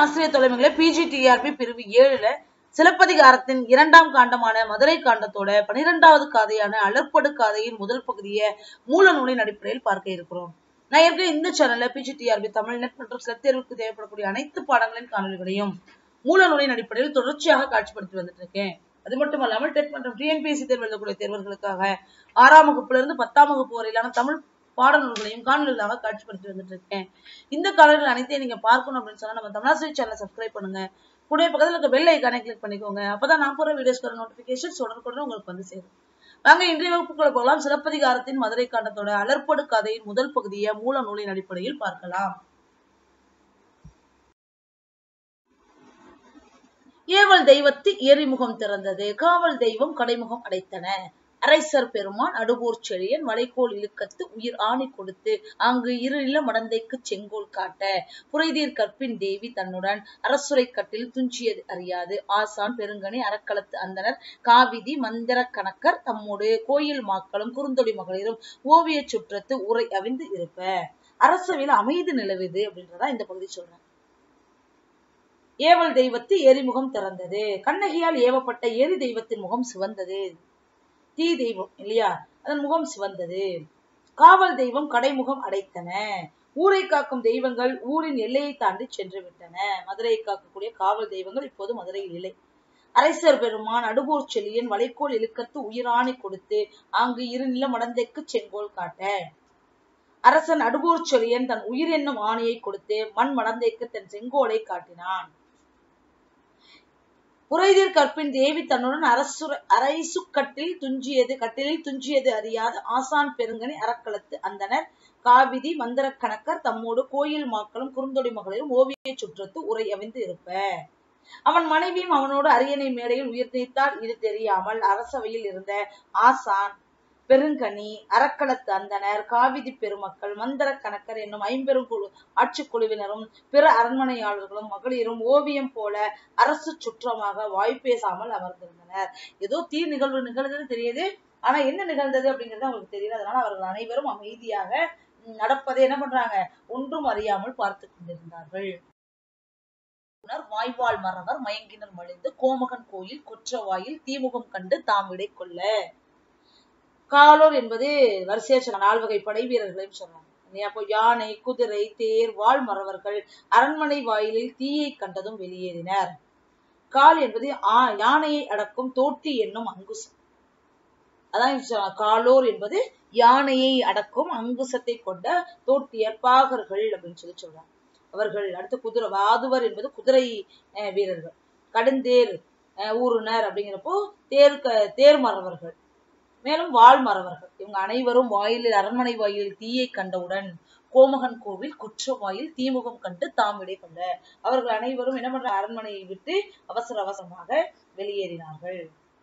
ஆசிரியர் தலைமைகளை பிஜிடிஆர்பி பிரிவு ஏழுல சிலப்பதிகாரத்தின் இரண்டாம் காண்டமான மதுரை காண்டத்தோட பனிரெண்டாவது காதையான அலற்படு காதையின் முதல் பகுதியை மூல நூலின் அடிப்படையில் பார்க்க இருக்கிறோம் நான் ஏற்கனவே இந்த சேனல்ல பிஜிடிஆர்பி தமிழ் நெட் மற்றும் சில தேர்வுக்கு தேவைப்படக்கூடிய அனைத்து பாடங்களின் காணொலிகளையும் மூல நூலின் அடிப்படையில் தொடர்ச்சியாக காட்சிப்படுத்தி வந்துட்டு இருக்கேன் அது மட்டும் அல்லாமல் டெட் மற்றும் டிஎன்பிஎஸ்சி தேர்வு எழுதக்கூடிய தேர்வுகளுக்காக ஆறாம் வகுப்புல இருந்து பத்தாம் வகுப்பு வரையிலான தமிழ் பாடநூல்களையும் காணொலிகளாக காட்சிப்படுத்தி வந்துட்டு இருக்கேன் இந்த காணொலிகள் அனைத்தையும் நீங்க பார்க்கணும் அப்படின்னு சொன்னா நம்ம தமிழாசிரியர் சேனலை சப்ஸ்கிரைப் பண்ணுங்க கூடவே பக்கத்துல இருக்க பெல் ஐக்கானை கிளிக் பண்ணிக்கோங்க அப்பதான் நான் போற வீடியோஸ்க்கான நோட்டிபிகேஷன்ஸ் உடனுக்குடன் உங்களுக்கு வந்து சேரும் வாங்க இன்றைய வகுப்புக்குள்ள போகலாம் சிலப்பதிகாரத்தின் மதுரை காண்டத்தோட அலர்படு கதையின் முதல் பகுதியை மூல நூலின் அடிப்படையில் பார்க்கலாம் ஏவல் தெய்வத்து எரிமுகம் திறந்தது காவல் தெய்வம் கடைமுகம் அடைத்தன அரைசர் பெருமான் அடுபோர் செழியன் வளைகோல் இழுக்கத்து உயிர் ஆணி கொடுத்து அங்கு இரு நில மடந்தைக்கு செங்கோல் காட்ட புரைதீர் கற்பின் தேவி தன்னுடன் அரசுரை கட்டில் துஞ்சியது அறியாது ஆசான் பெருங்கனி அறக்களத்து அந்தனர் காவிதி மந்திர கணக்கர் தம்மோடு கோயில் மாக்களும் குறுந்தொடி மகளிரும் ஓவிய சுற்றத்து உரை அவிந்து இருப்ப அரசவையில் அமைதி நிலவுது அப்படின்றதா இந்த பகுதி சொல்றேன் ஏவல் தெய்வத்து எரிமுகம் திறந்தது கண்ணகியால் ஏவப்பட்ட எரி தெய்வத்தின் முகம் சிவந்தது தீ தெய்வம் இல்லையா அதன் முகம் சிவந்தது காவல் தெய்வம் கடைமுகம் அடைத்தன ஊரை காக்கும் தெய்வங்கள் ஊரின் எல்லையை தாண்டி சென்று விட்டன மதுரையை காக்கக்கூடிய காவல் தெய்வங்கள் இப்போது மதுரையில் இல்லை அரசர் பெருமான் அடுபூர் செல்லியன் வளைக்கோல் இழுக்கத்து உயிராணி கொடுத்து அங்கு இரு நில மடந்தைக்கு செங்கோல் காட்ட அரசன் அடுபூர் செழியன் தன் உயிர் என்னும் ஆணையை கொடுத்து மண் மடந்தைக்கு தன் செங்கோலை காட்டினான் புரைதீர் கற்பின் தேவி தன்னுடன் அரசு அரைசு கட்டில் துஞ்சியது கட்டிலில் துஞ்சியது அறியாத ஆசான் பெருங்கனி அறக்களத்து அந்தனர் காவிதி மந்திர கணக்கர் தம்மோடு கோயில் மாக்களும் குறுந்தொடி மகளிரும் ஓவிய சுற்றத்து உரை அவிந்து இருப்ப அவன் மனைவியும் அவனோடு அரியணை மேடையில் உயிர் நீத்தால் இது தெரியாமல் அரசவையில் இருந்த ஆசான் பெருங்கனி அறக்களத்து அந்தனர் காவிதி பெருமக்கள் மந்திர கணக்கர் என்னும் ஐம்பெரும் குழு ஆட்சி குழுவினரும் பிற அரண்மனையாளர்களும் மகளிரும் ஓவியம் போல அரசு சுற்றமாக வாய் பேசாமல் அமர்ந்திருந்தனர் ஏதோ தீ நிகழ்வு நிகழ்ந்தது தெரியுது ஆனா என்ன நிகழ்ந்தது அப்படிங்கிறது அவங்களுக்கு தெரியல அதனால அவர்கள் அனைவரும் அமைதியாக நடப்பதை என்ன பண்றாங்க ஒன்றும் அறியாமல் பார்த்து கொண்டிருந்தார்கள் வாய்வாள் மறவர் மயங்கினர் மழிந்து கோமகன் கோயில் குற்றவாயில் தீமுகம் கண்டு தாம் விடை கொள்ள காலோர் என்பது வரிசையா சொல்ல நால்வகை படை வீரர்களையும் சொல்றாங்க அப்போ யானை குதிரை தேர் வாழ் மறவர்கள் அரண்மனை வாயிலில் தீயை கண்டதும் வெளியேறினர் கால் என்பது யானையை அடக்கும் தோட்டி என்னும் அங்குசம் அதான் காலோர் என்பது யானையை அடக்கும் அங்குசத்தை கொண்ட தோட்டியர் பாகர்கள் அப்படின்னு சொல்லி சொல்றாங்க அவர்கள் அடுத்து குதிரை வாதுவர் என்பது குதிரை வீரர்கள் கடுந்தேர் ஊருனர் அப்படிங்கிறப்போ தேர் தேர் மறவர்கள் மேலும் வாழ் மறவர்கள் இவங்க அனைவரும் வாயிலில் அரண்மனை வாயிலில் தீயை கண்டவுடன் கோமகன் கோவில் குற்ற வாயில் தீமுகம் கண்டு தாம் விடை கொண்ட அவர்கள் அனைவரும் என்ன பண்ற அரண்மனையை விட்டு அவசர அவசரமாக வெளியேறினார்கள்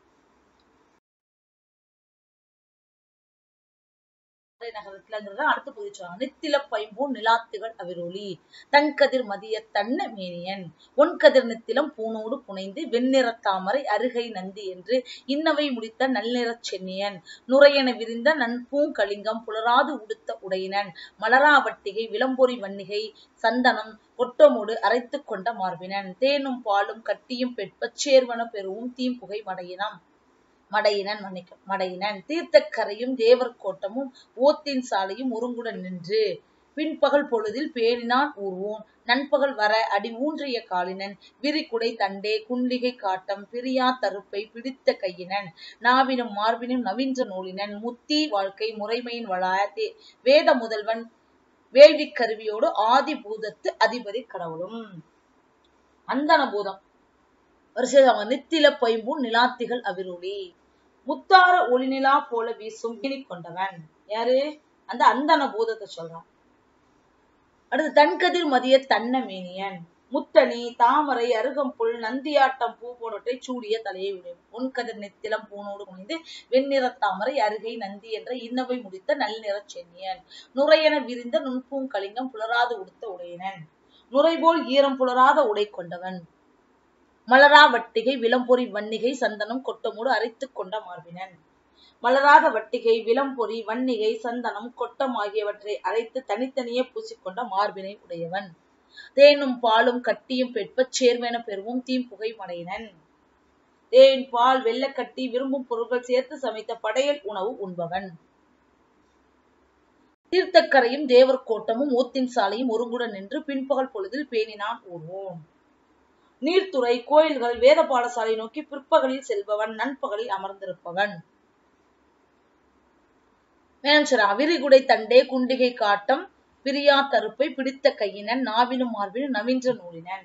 நகரத்துல அடுத்த பகுதி சொல்றாங்க நித்தில பைம்பூன் நிலாத்துகள் அவிரொலி தன் கதிர் மதிய தன்ன மேனியன் ஒன் கதிர் நித்திலம் பூனோடு புனைந்து வெண்ணிற தாமரை அருகை நந்தி என்று இன்னவை முடித்த நல்நிறச் சென்னியன் நுரையென விரிந்த நன்பூங்கலிங்கம் புலராது உடுத்த உடையினன் மலராவட்டிகை விளம்பொறி வன்னிகை சந்தனம் ஒட்டமோடு அரைத்து கொண்ட மார்பினன் தேனும் பாலும் கட்டியும் பெட்பச் சேர்வன பெருவும் தீம்புகை மடையினம் மடையினன் மன்னிக்க மடையினன் தீர்த்தக்கரையும் தேவர் கோட்டமும் ஓத்தின் சாலையும் ஒருங்குடன் நின்று பின்பகல் பொழுதில் பேணினான் ஊர்வோன் நண்பகல் வர அடி ஊன்றிய காலினன் விரிகுடை தண்டே குண்டிகை காட்டம் பிரியா தருப்பை பிடித்த கையினன் நாவினும் மார்பினும் நவீன்ற நூலினன் முத்தி வாழ்க்கை முறைமையின் வளாயத்தே வேத முதல்வன் வேள்வி கருவியோடு ஆதி பூதத்து அதிபதி கடவுளும் அந்தன பூதம் வரிசையாக நித்தில பைம்பூன் நிலாத்திகள் அவிரொலி முத்தார ஒளிநிலா போல வீசும் கொண்டவன் யாரு அந்த அந்தன பூதத்தை சொல்றான் அடுத்து தன்கதிர் மதிய தன்ன மேனியன் முத்தணி தாமரை அருகம்புல் நந்தியாட்டம் பூ போன்றவற்றை சூடிய தலையை உடையவன் உன்கதிர் நெத்திலம் பூனோடு குனிந்து வெண்ணிற தாமரை அருகை நந்தி என்ற இன்னவை முடித்த நல்நிற சென்னியன் நுரையென விரிந்த நுண்பூங்கலிங்கம் புலராது உடுத்த உடையனன் நுரைபோல் ஈரம் புலராத உடை கொண்டவன் மலரா வட்டிகை விளம்பொறி வன்னிகை சந்தனம் கொட்டமோடு அரைத்துக் கொண்ட மார்பினன் மலராத வட்டிகை விளம்பொறி வன்னிகை சந்தனம் கொட்டம் ஆகியவற்றை அரைத்து தனித்தனியே பூசிக்கொண்ட மார்பினை உடையவன் தேனும் பாலும் கட்டியும் பெற்பச் சேர்வென பெறுவோம் தீம்புகை மடையினன் தேன் பால் வெள்ளக்கட்டி விரும்பும் பொருட்கள் சேர்த்து சமைத்த படையல் உணவு உண்பவன் தீர்த்தக்கரையும் தேவர் கோட்டமும் ஓத்தின் சாலையும் ஒருங்குடன் நின்று பின்பகல் பொழுதில் பேணினான் ஊர்வோம் நீர்த்துறை கோயில்கள் வேத பாடசாலை நோக்கி பிற்பகலில் செல்பவன் நண்பகலில் அமர்ந்திருப்பவன் மேலும் சொல்றாங்க விரிகுடை தண்டே குண்டிகை காட்டம் பிரியா தருப்பை பிடித்த கையினன் நாவிலும் மார்பிலும் நவீன்ற நூலினன்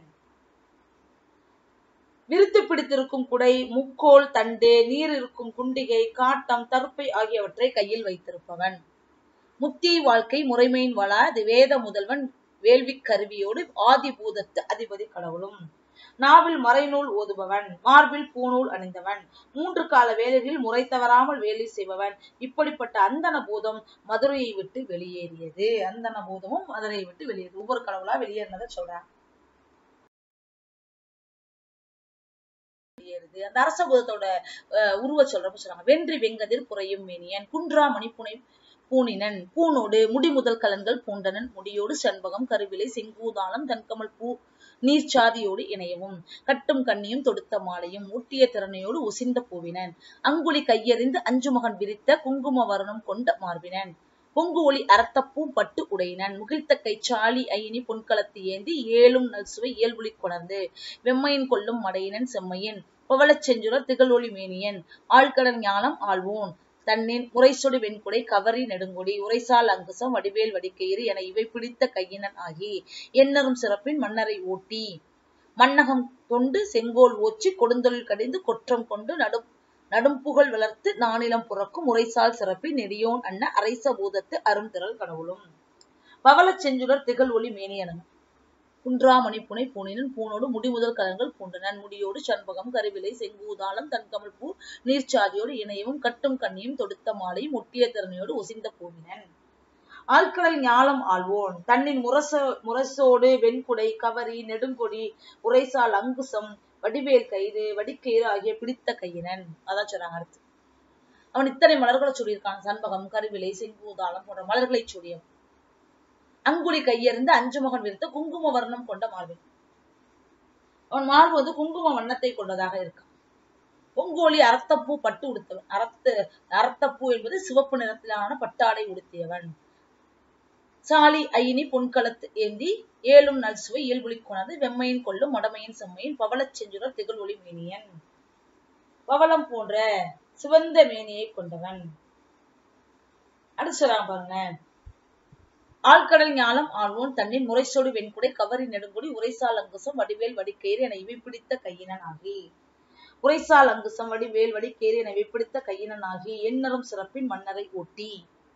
விரித்து பிடித்திருக்கும் குடை முக்கோல் தண்டு நீர் இருக்கும் குண்டிகை காட்டம் தருப்பை ஆகியவற்றை கையில் வைத்திருப்பவன் முத்தி வாழ்க்கை முறைமையின் வள அது வேத முதல்வன் வேள்வி கருவியோடு ஆதி பூதத்து அதிபதி கடவுளும் நாவில் மறைநூல் ஓதுபவன் மார்பில் பூநூல் அணிந்தவன் மூன்று கால வேலைகளில் முறை தவறாமல் வேலை செய்பவன் இப்படிப்பட்ட அந்தன பூதம் மதுரையை விட்டு வெளியேறியது அந்தன பூதமும் மதுரையை விட்டு வெளியேறியது ஒவ்வொரு கடவுளா வெளியேறினதை சொல்றாங்க வெளியேறுது அந்த அரச பூதத்தோட அஹ், உருவ சொல்றப்ப சொல்றாங்க வென்றி வெங்கதிர் புறையும் மேனியன் குன்றா மணிப்புனை பூணினன் பூனோடு முடி முதல் கலன்கள் பூண்டனன் முடியோடு செண்பகம் கருவிலை செங்கூதாளம் தன்கமல் பூ நீர்ச்சாதியோடு இணையவும் கட்டும் கண்ணியும் தொடுத்த மாலையும் ஊட்டிய திறனையோடு உசிந்த பூவினன் அங்குலி கையறிந்து அஞ்சு மகன் விரித்த குங்கும வருணம் கொண்ட மார்பினன் பொங்கு ஒளி அரத்தப்பூ பட்டு உடையினன் முகிழ்த்த கைச்சாலி ஐனி பொன்களத்து ஏந்தி ஏழும் நல்சுவை இயல்புலி கொணர்ந்து வெம்மையின் கொள்ளும் மடையினன் செம்மையின் பவளச் செஞ்சுரர் திகழொளி மேனியன் ஆழ்கடல் ஞானம் ஆழ்வோன் தன்னின் உரைசொடு வெண்குடை கவரி நெடுங்கொடி உரைசால் அங்குசம் வடிவேல் வடிக்கயிறு என இவை பிடித்த கையினன் ஆகி எண்ணரும் சிறப்பின் மன்னரை ஓட்டி மன்னகம் கொண்டு செங்கோல் ஓச்சி கொடுந்தொழில் கடிந்து கொற்றம் கொண்டு நடும் நடும்புகழ் வளர்த்து நானிலம் புறக்கும் உரைசால் சிறப்பி நெடியோன் அன்ன அரைச பூதத்து அருந்திரள் கடவுளும் பவளச் செஞ்சுடர் திகழ் ஒளி மேனியனன் குன்றாமணி புனை பூணினன் பூனோடு முடிமுதல் கலங்கள் பூண்டனன் முடியோடு சண்பகம் கருவிலை செங்கூதாளம் தன்கமல் பூ நீர்ச்சாதியோடு இணையவும் கட்டும் கண்ணியும் தொடுத்த மாலையும் ஒட்டிய திறனையோடு ஒசிந்த பூவினன் ஆழ்கடல் ஞாலம் ஆழ்வோன் தன்னின் முரச முரசோடு வெண்குடை கவரி நெடுங்கொடி உரைசால் அங்குசம் வடிவேல் கயிறு வடிக்கயிறு ஆகிய பிடித்த கையினன் அதான் சொல்றாங்க அடுத்து அவன் இத்தனை மலர்களை சொல்லியிருக்கான் சண்பகம் கருவிலை செங்கூதாளம் போன்ற மலர்களை சூடியவன் அங்குலி கையறிந்து அஞ்சு மகன் விரித்த குங்கும வர்ணம் கொண்ட மார்பில் அவன் மார்பு வந்து குங்கும வண்ணத்தை கொண்டதாக இருக்கான் பொங்கோலி அரத்தப்பூ பட்டு உடுத்தவன் அரத்த அரத்தப்பூ என்பது சிவப்பு நிறத்திலான பட்டாடை உடுத்தியவன் சாலி ஐனி பொன்களத்து ஏந்தி ஏழும் நல்சுவை இயல்புலி கொணர்ந்து வெம்மையின் கொள்ளும் மடமையின் செம்மையின் பவளச் செஞ்சுரர் திகழொளி மேனியன் பவளம் போன்ற சிவந்த மேனியை கொண்டவன் அடுத்து சொல்றாங்க பாருங்க ஆழ்கடல் ஞானம் ஆழ்வோன் தன்னின் முறைசோடு வெண்குடை கவரி நெடுங்குடி உரைசால் அங்குசம் வடிவேல் வடிக்கயிறு என இவை பிடித்த கையினன் ஆகி உரைசால் அங்குசம் வடிவேல் வடிக்கயிறு என இவை பிடித்த கையினன் ஆகி எண்ணரும் சிறப்பின் மன்னரை ஓட்டி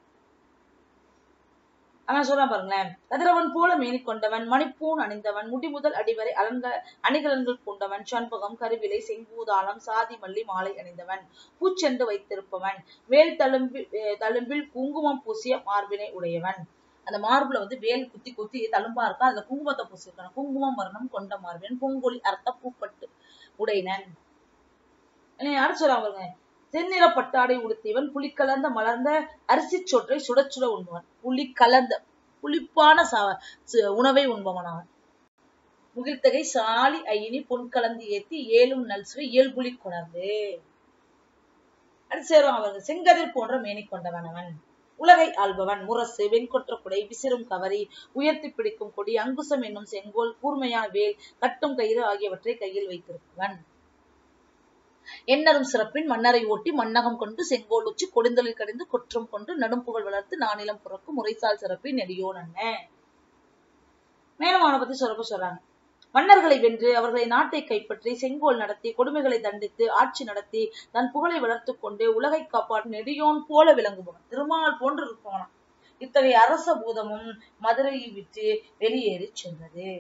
ஆனா சொல்றான் பாருங்களேன் கதிரவன் போல மேனி கொண்டவன் மணிப்பூன் அணிந்தவன் முடி முதல் அடிவரை அலங்க அணிகலன்கள் கொண்டவன் சண்பகம் கருவிலை செங்கூதாளம் சாதி மல்லி மாலை அணிந்தவன் பூச்செண்டு வைத்திருப்பவன் வேல் தழும்பில் அஹ் தழும்பில் குங்குமம் பூசிய மார்பினை உடையவன் அந்த மார்புல வந்து வேல் குத்தி குத்தி தழும்பா இருக்கா அதுல குங்குமத்தை பூசிருக்கான் குங்குமம் வர்ணம் கொண்ட மார்பின் பொங்கொலி அர்த்த பூப்பட்டு உடையினன் என்னை யார் சொல்றாங்க பாருங்க செந்நிற பட்டாடை உடுத்தியவன் புலி கலந்த மலர்ந்த அரிசி சோற்றை சுட சுட உண்பவன் புலி கலந்த புளிப்பான சா ச- உணவை உண்பவன் அவன் முகிழ்த்தகை சாலி ஐயினி பொன் கலந்து ஏத்தி ஏழும் நல்சுவை இயல்புலி கொணர்ந்து அடுத்து சேருவான் அவர்கள் செங்கதிர் போன்ற மேனி கொண்டவன் அவன் உலகை ஆள்பவன் முரசு வெண்கொற்ற குடை விசிறும் கவரி உயர்த்தி பிடிக்கும் கொடி அங்குசம் என்னும் செங்கோல் கூர்மையான வேல் கட்டும் கயிறு ஆகியவற்றை கையில் வைத்திருப்பவன் எண்ணரும் சிறப்பின் மன்னரை ஓட்டி மன்னகம் கொண்டு செங்கோல் உச்சி கொடுந்தலில் கடிந்து கொற்றம் கொண்டு நடும்புகழ் வளர்த்து நானிலம் புறக்கும் முறைசால் சிறப்பின் நெடியோன் அண்ண மேலும் அவனை பத்தி சொல்றப்ப சொல்றாங்க மன்னர்களை வென்று அவர்களை நாட்டை கைப்பற்றி செங்கோல் நடத்தி கொடுமைகளை தண்டித்து ஆட்சி நடத்தி தன் புகழை வளர்த்துக் கொண்டு உலகை காப்பாற்றும் நெடியோன் போல விளங்குபவன் திருமால் போன்று இருப்பவனாம் இத்தகைய அரச பூதமும் மதுரையை விட்டு வெளியேறி சென்றது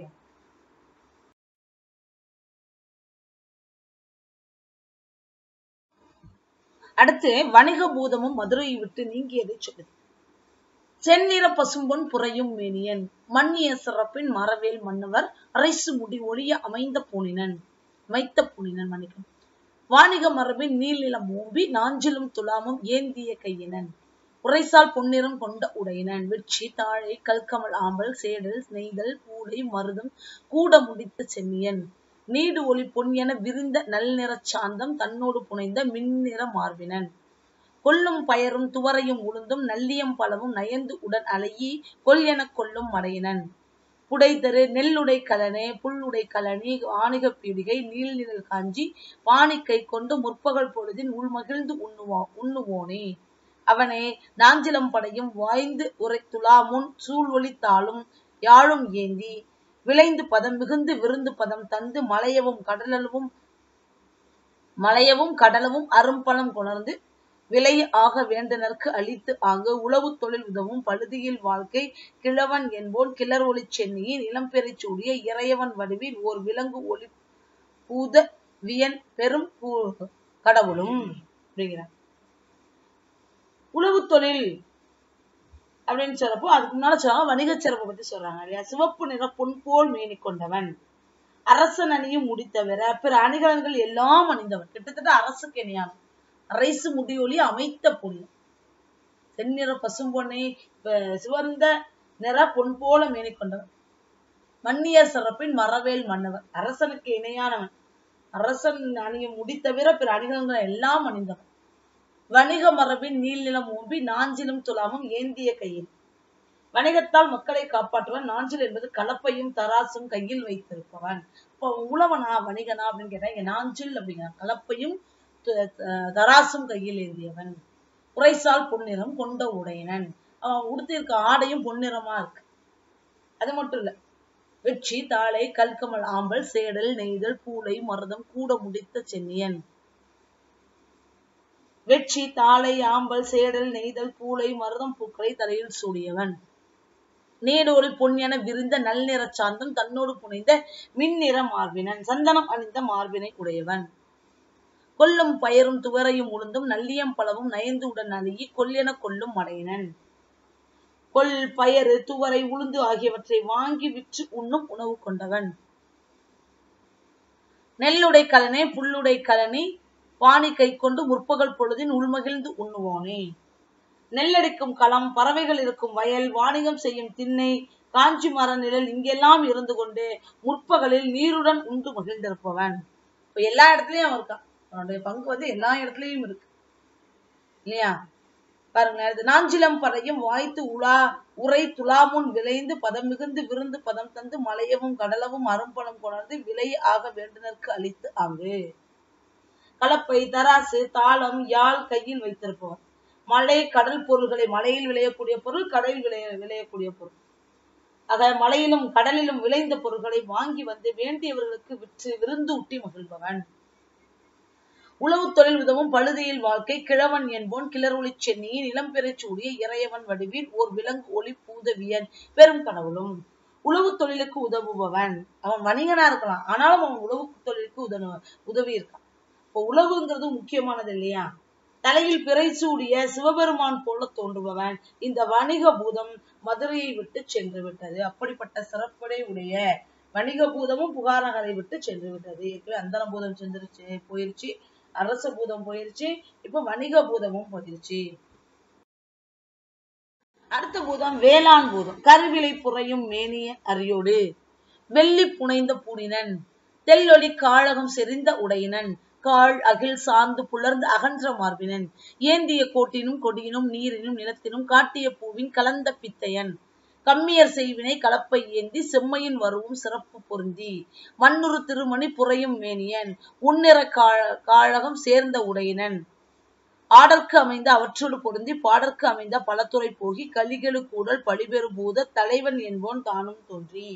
அடுத்து வணிக பூதமும் மதுரையை விட்டு நீங்கியதை சொல்லுது செந்நிற பசும்பொன் புறையும் மேனியன் மன்னிய சிறப்பின் மரவேல் மன்னவர் அரைசு முடி ஒளிய அமைந்த பூணினன் வைத்த பூணினன் மன்னிக்கும் வாணிக மரபின் நீள்நிலம் மூம்பி நாஞ்சிலும் துலாமும் ஏந்திய கையினன் உரைசால் பொன்னிறம் கொண்ட உடையினன் வெற்றி தாழை கல்கமல் ஆம்பல் சேடல் நெய்தல் பூடை மருதம் கூட முடித்த சென்னியன் நீடு ஒளி பொன் என விரிந்த நல்நிறச் சாந்தம் தன்னோடு புனைந்த மின்னிற மார்பினன் கொல்லும் பயரும் துவரையும் உளுந்தும் நல்லியம் பலவும் நயந்து உடன் அலையி கொல் எனக் கொல்லும் மடையினன் புடைதரு நெல்லுடை கலனே புல்லுடை கலனி ஆணிக பீடிகை நீள் நிழல் காஞ்சி பாணிக்கை கொண்டு முற்பகல் பொழுதின் உள்மகிழ்ந்து உண்ணுவா உண்ணுவோனே அவனே நாஞ்சிலம் படையும் வாய்ந்து உரை துலாமுன் சூழ்வொளி தாளும் யாழும் ஏந்தி விளைந்து பதம் மிகுந்து விருந்து பதம் தந்து மலையவும் கடலவும் மலையவும் கடலவும் அரும்பலம் கொணர்ந்து விலை ஆக வேண்டனர்க்கு அளித்து ஆங்கு உளவு தொழில் உதவும் பழுதியில் வாழ்க்கை கிழவன் என்போன் கிளர் ஒளி சென்னியின் இளம்பெறை சூடிய இறையவன் வடிவில் ஓர் விலங்கு ஒளி பூத வியன் பெரும் பூ- கடவுளும் அப்படிங்கிறார் உளவு தொழில் அப்படின்னு சொல்றப்போ அதுக்கு முன்னால சொல்றாங்க வணிக சிறப்பை பத்தி சொல்றாங்க இல்லையா சிவப்பு நிற பொன் போல் மேனி கொண்டவன் அரசன் அணியும் முடித்தவிர பிற அணிகலன்கள் எல்லாம் அணிந்தவன் கிட்டத்தட்ட அரசுக்கு இணையானவன் அரசு முடியொலி அமைத்த பொண்ணு செந்நிற பசும்பொன்னை ப- சிவந்த நிற பொன் போல மேனி கொண்டவன் மன்னியர் சிறப்பின் மரவேல் மன்னவர் அரசனுக்கு இணையானவன் அரசன் அணியும் முடித்தவிர பிற அணிகலன்கள் எல்லாம் அணிந்தவன் வணிக மரபின் நீள்நிலம் ஓம்பி நாஞ்சிலும் துலாமும் ஏந்திய கையில் வணிகத்தால் மக்களை காப்பாற்றுவன் நாஞ்சில் என்பது கலப்பையும் தராசும் கையில் வைத்திருப்பவன் இப்போ உழவனா வணிகனா அப்படின்னு கேட்டா இங்க நாஞ்சில் அப்படிங்கிற கலப்பையும் த- த- தராசும் கையில் ஏந்தியவன் உரைசால் பொன்னிறம் கொண்ட உடையனன் அவன் உடுத்திருக்க ஆடையும் பொன்னிறமா இருக்கு அது மட்டும் இல்ல வெற்றி தாளை கல்கமல் ஆம்பல் சேடல் நெய்தல் பூளை மருதம் கூட முடித்த சென்னியன் வெற்றி தாளை ஆம்பல் சேடல் நெய்தல் பூளை மருதம் பூக்களை தலையில் சூடியவன் நீடோடு பொன் என விரிந்த நல்நிறச் சாந்தம் தன்னோடு புனைந்த மின்னிற மார்பினன் சந்தனம் அணிந்த மார்பினை உடையவன் கொல்லும் பயரும் துவரையும் உளுந்தும் நல்லியம் பலவும் நயந்து உடன் அணுகி கொல்லென கொல்லும் மடையினன் கொல் பயறு துவரை உளுந்து ஆகியவற்றை வாங்கி விற்று உண்ணும் உணவு கொண்டவன் நெல்லுடை கலனே புல்லுடை கலனி பாணி கை கொண்டு முற்பகல் பொழுதின் உள்மகிழ்ந்து உண்ணுவோனே நெல்லடிக்கும் களம் பறவைகள் இருக்கும் வயல் வாணிகம் செய்யும் திண்ணை காஞ்சி மர நிழல் இங்கெல்லாம் இருந்து கொண்டு முற்பகலில் நீருடன் உண்டு மகிழ்ந்திருப்பவன் இப்ப எல்லா இடத்துலயும் அவன் இருக்கான் அவனுடைய பங்கு வந்து எல்லா இடத்துலயும் இருக்கு இல்லையா பாருங்க இது நாஞ்சிலம் பறையும் வாய்த்து உலா உரை துலாமுன் விளைந்து பதம் மிகுந்து விருந்து பதம் தந்து மலையவும் கடலவும் அரும்பலம் கொணர்ந்து விலை ஆக வேண்டுனருக்கு அளித்து ஆங்கு கலப்பை தராசு தாளம் யாழ் கையில் வைத்திருப்பவர் மலை கடல் பொருள்களை மலையில் விளையக்கூடிய பொருள் கடலில் விளைய விளையக்கூடிய பொருள் ஆக மலையிலும் கடலிலும் விளைந்த பொருள்களை வாங்கி வந்து வேண்டியவர்களுக்கு விற்று விருந்து ஊட்டி மகிழ்பவன் உழவு தொழில் உதவும் பழுதியில் வாழ்க்கை கிழவன் என்போன் கிளர்ஒளி சென்னியின் இளம்பெறச் சூடிய இறையவன் வடிவில் ஓர் விலங்கு ஒளி பூதவியன் பெரும் கடவுளும் உழவு தொழிலுக்கு உதவுபவன் அவன் வணிகனா இருக்கலாம் ஆனாலும் அவன் உழவு தொழிலுக்கு உதவு உதவி இருக்கான் இப்போ உழவுங்கிறது முக்கியமானது இல்லையா தலையில் பிறை சூடிய சிவபெருமான் போல தோன்றுபவன் இந்த வணிக பூதம் மதுரையை விட்டு சென்று விட்டது அப்படிப்பட்ட சிறப்புடை உடைய வணிக பூதமும் புகாரகரை விட்டு சென்று விட்டது ஏற்கனவே அந்தன பூதம் சென்றுருச்சு போயிருச்சு அரச பூதம் போயிருச்சு இப்ப வணிக பூதமும் போயிருச்சு அடுத்த பூதம் வேளாண் பூதம் கருவிலை புறையும் மேனிய அரியோடு வெள்ளி புனைந்த பூடினன் தெல்லொளி காழகம் செறிந்த உடையினன் கால் அகில் சார்ந்து புலர்ந்து அகன்ற மார்பினன் ஏந்திய கோட்டினும் கொடியினும் நீரினும் நிலத்தினும் காட்டிய பூவின் கலந்த பித்தையன் கம்மியர் செய்வினை கலப்பை ஏந்தி செம்மையின் வருவும் சிறப்பு பொருந்தி மண்ணுறு திருமணி புறையும் மேனியன் உன்னிற காழ- காழகம் சேர்ந்த உடையினன் ஆடற்கு அமைந்த அவற்றோடு பொருந்தி பாடற்கு அமைந்த பலத்துறை போகி கலிகெழு கூடல் பழிபெறு பூத தலைவன் என்போன் தானும் தோன்றி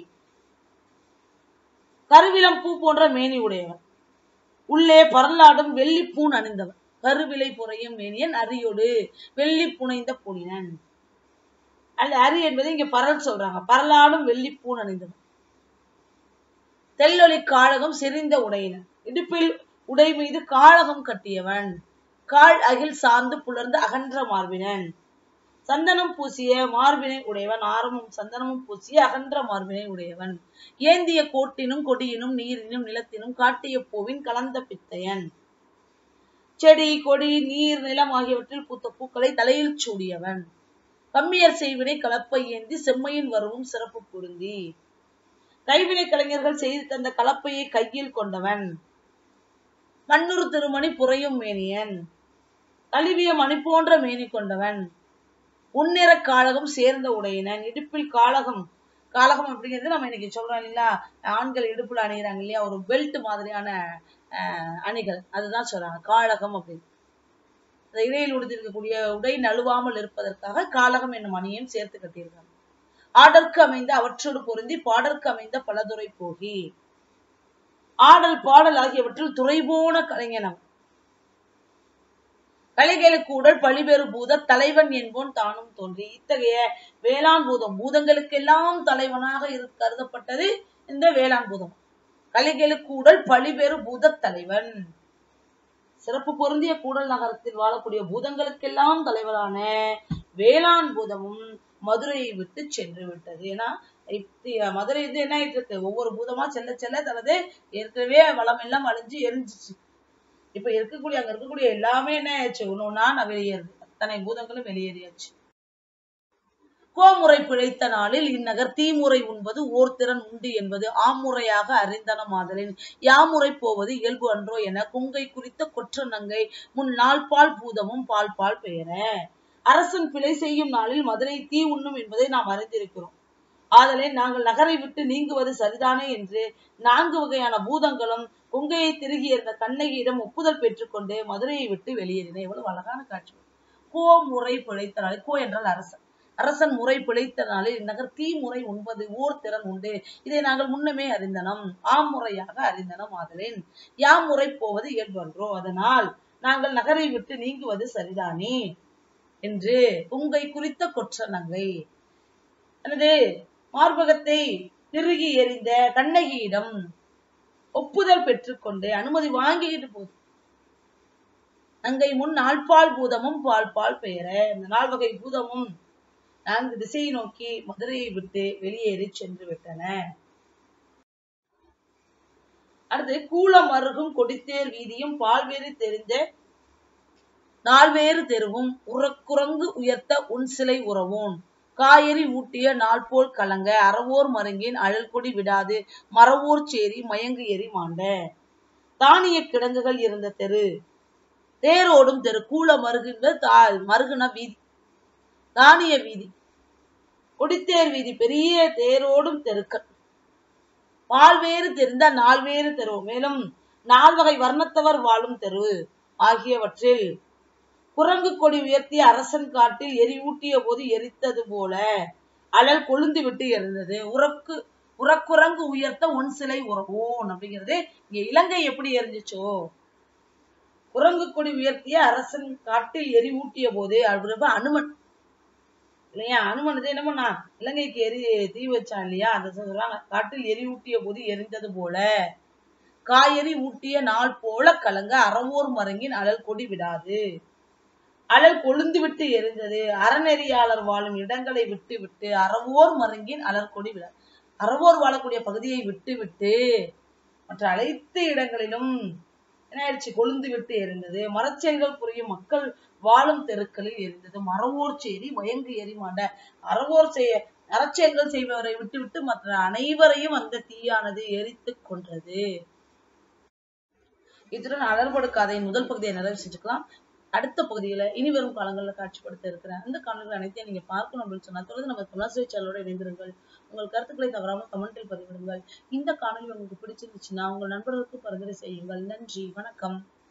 கருவிலம் பூ போன்ற மேனி உடையவன் உள்ளே பரலாடும் வெள்ளி பூண் அணிந்தவன் கருவிலை புறையும் மேனியன் அரியோடு வெள்ளி புனைந்த பூணினன் அல்ல அரி என்பது இங்க பரல் சொல்றாங்க பரலாடும் வெள்ளி பூண் அணிந்தவன் தெல்லொளி காழகம் செறிந்த உடையினன் இடுப்பில் உடை மீது காழகம் கட்டியவன் கால் அகில் சார்ந்து புலர்ந்து அகன்ற மார்பினன் சந்தனம் பூசிய மார்பினை உடையவன் ஆரமும் சந்தனமும் பூசிய அகன்ற மார்பினை உடையவன் ஏந்திய கோட்டினும் கொடியினும் நீரினும் நிலத்தினும் காட்டிய பூவின் கலந்த பித்தையன் செடி கொடி நீர் நிலம் ஆகியவற்றில் பூத்த பூக்களை தலையில் சூடியவன் கம்மியர் செய்வினை கலப்பை ஏந்தி செம்மையின் வரவும் சிறப்பு பொருந்தி கைவினை கலைஞர்கள் செய்து தந்த கலப்பையை கையில் கொண்டவன் மண்ணுறு திருமணி புரையும் மேனியன் கழுவிய மணி போன்ற மேனி கொண்டவன் உன்னிற காழகம் சேர்ந்த உடையினன் இடுப்பில் காழகம் காழகம் அப்படிங்கிறது நம்ம இன்னைக்கு சொல்றோம் இல்லைங்களா ஆண்கள் இடுப்புல அணிகிறாங்க இல்லையா ஒரு பெல்ட் மாதிரியான அஹ், அணிகள் அதுதான் சொல்றாங்க காழகம் அப்படின்னு அந்த இடையில் உடுத்திருக்கக்கூடிய உடை நழுவாமல் இருப்பதற்காக காழகம் என்னும் அணியும் சேர்த்து கட்டியிருக்காங்க ஆடற்கு அமைந்த அவற்றோடு பொருந்தி பாடற்கு அமைந்த பலதுறை போகி ஆடல் பாடல் ஆகியவற்றில் துறை போன கலைஞனம் கலைகளுக்கு உடல் பழிபெறு பூத தலைவன் என்போன் தானும் தோன்றி இத்தகைய வேளாண் பூதம் பூதங்களுக்கெல்லாம் தலைவனாக இரு கருதப்பட்டது இந்த வேளாண் பூதம் கலைகளுக்கு உடல் பழிபெறு பூத தலைவன் சிறப்பு பொருந்திய கூடல் நகரத்தில் வாழக்கூடிய பூதங்களுக்கெல்லாம் தலைவரான வேளாண் பூதமும் மதுரையை விட்டு சென்று விட்டது ஏன்னா இப்ப மதுரை வந்து என்ன ஆயிட்டு இருக்கு ஒவ்வொரு பூதமா செல்ல செல்ல தனது ஏற்கனவே வளம் எல்லாம் அழிஞ்சு எரிஞ்சிச்சு இப்ப இருக்கக்கூடிய அங்க இருக்கக்கூடிய எல்லாமே என்ன ஆயிடுச்சு ஒண்ணு ஒண்ணா நான் வெளியேறுது அத்தனை பூதங்களும் வெளியேறியாச்சு கோமுறை பிழைத்த நாளில் இந்நகர் தீமுறை உண்பது ஓர் திறன் உண்டு என்பது ஆமுறையாக அறிந்தன மாதலின் யாமுறை போவது இயல்பு அன்றோ என கொங்கை குறித்த கொற்ற நங்கை முன் நாள் பால் பூதமும் பால் பால் பெயர அரசன் பிழை செய்யும் நாளில் மதுரை தீ உண்ணும் என்பதை நாம் அறிந்திருக்கிறோம் ஆதலே நாங்கள் நகரை விட்டு நீங்குவது சரிதானே என்று நான்கு வகையான பூதங்களும் கொங்கையை திருகி இருந்த கண்ணகியிடம் ஒப்புதல் பெற்றுக்கொண்டு மதுரையை விட்டு வெளியேறின எவ்வளவு அழகான காட்சி கோ முறை பிழைத்த நாளில் கோ என்றால் அரசன் அரசன் முறை பிழைத்த நாளில் இந்நகர் தீ முறை உண்பது ஓர் திறன் உண்டு இதை நாங்கள் முன்னமே அறிந்தனம் ஆம் முறையாக அறிந்தனம் ஆதலின் யாம் முறை போவது இயல்பன்றோ அதனால் நாங்கள் நகரை விட்டு நீங்குவது சரிதானே என்று உங்கை குறித்த கொற்ற நங்கை அல்லது மார்பகத்தை திருகி எறிந்த கண்ணகியிடம் ஒப்புதல் பெற்றுக்கொண்டு அனுமதி வாங்கிட்டு போகுது நங்கை முன் நால்பால் பூதமும் பால் பால் பெயர இந்த நால்வகை பூதமும் நான்கு திசையை நோக்கி மதுரையை விட்டு வெளியேறி சென்று விட்டன அடுத்து கூலம் அருகும் கொடித்தேர் வீதியும் பால்வேறு தெரிந்த நால்வேறு தெருவும் உறக்குரங்கு உயர்த்த உன் சிலை உறவோன் காயறி ஊட்டிய நாள் போல் கலங்க அறவோர் மருங்கின் அழல் கொடி விடாது மறவோர் சேரி மயங்கு எரி மாண்ட தானிய கிடங்குகள் இருந்த தெரு தேரோடும் தெரு கூல மருகுன்ற தாள் மருகுன வீதி தானிய வீதி கொடித்தேர் வீதி பெரிய தேரோடும் தெருக்கள் பால்வேறு தெரிந்த நால்வேறு தெரு மேலும் நால்வகை வர்ணத்தவர் வாழும் தெரு ஆகியவற்றில் குரங்கு கொடி உயர்த்திய அரசன் காட்டில் எரிவூட்டிய போது எரித்தது போல அழல் கொழுந்து விட்டு எரிந்தது உறக்கு உறக்குரங்கு உயர்த்த உன் சிலை உறவோன் அப்படிங்கிறது இங்க இலங்கை எப்படி எரிஞ்சிச்சோ குரங்கு கொடி உயர்த்திய அரசன் காட்டில் எரிவூட்டிய போது அவர் அனுமன் இல்லையா அனுமன் இது என்ன பண்ணா இலங்கைக்கு எரி தீ வச்சான் இல்லையா அந்த சொல்றாங்க காட்டில் எரி ஊட்டிய போது எரிந்தது போல காயறி ஊட்டிய நாள் போல கலங்க அறவோர் மரங்கின் அழல் கொடி விடாது அழல் கொழுந்து விட்டு எரிந்தது அறநெறியாளர் வாழும் இடங்களை விட்டு விட்டு அறவோர் மருங்கின் அழல் கொடி விடாது அறவோர் வாழக்கூடிய பகுதியை விட்டு விட்டு மற்ற அனைத்து இடங்களிலும் என்ன ஆயிடுச்சு கொழுந்து விட்டு எரிந்தது மரச்செங்கல் புரியும் மக்கள் வாழும் தெருக்களில் எரிந்தது மரவோர் சேரி மயங்கு எரிமாண்ட அறவோர் செய்ய அறச்செயல்கள் செய்பவரை விட்டுவிட்டு மற்ற அனைவரையும் அந்த தீயானது எரித்துக் கொன்றது இத்துடன் அலர்படு கதையின் முதல் பகுதியை நிறைவு செஞ்சுக்கலாம் அடுத்த பகுதியில இனி வரும் காலங்கள்ல காட்சிப்படுத்த இருக்கிறேன் அந்த காணொலிகள் அனைத்தையும் நீங்க பார்க்கணும் அப்படின்னு சொன்னா தொடர்ந்து நம்ம தமிழாசிரிய சேனலோட இணைந்திருங்கள் உங்கள் கருத்துக்களை தவறாமல் கமெண்டில் பதிவிடுங்கள் இந்த காணொலி உங்களுக்கு பிடிச்சிருந்துச்சுன்னா உங்கள் நண்பர்களுக்கு பரிந்துரை செய்யுங்கள் நன்றி வணக்கம்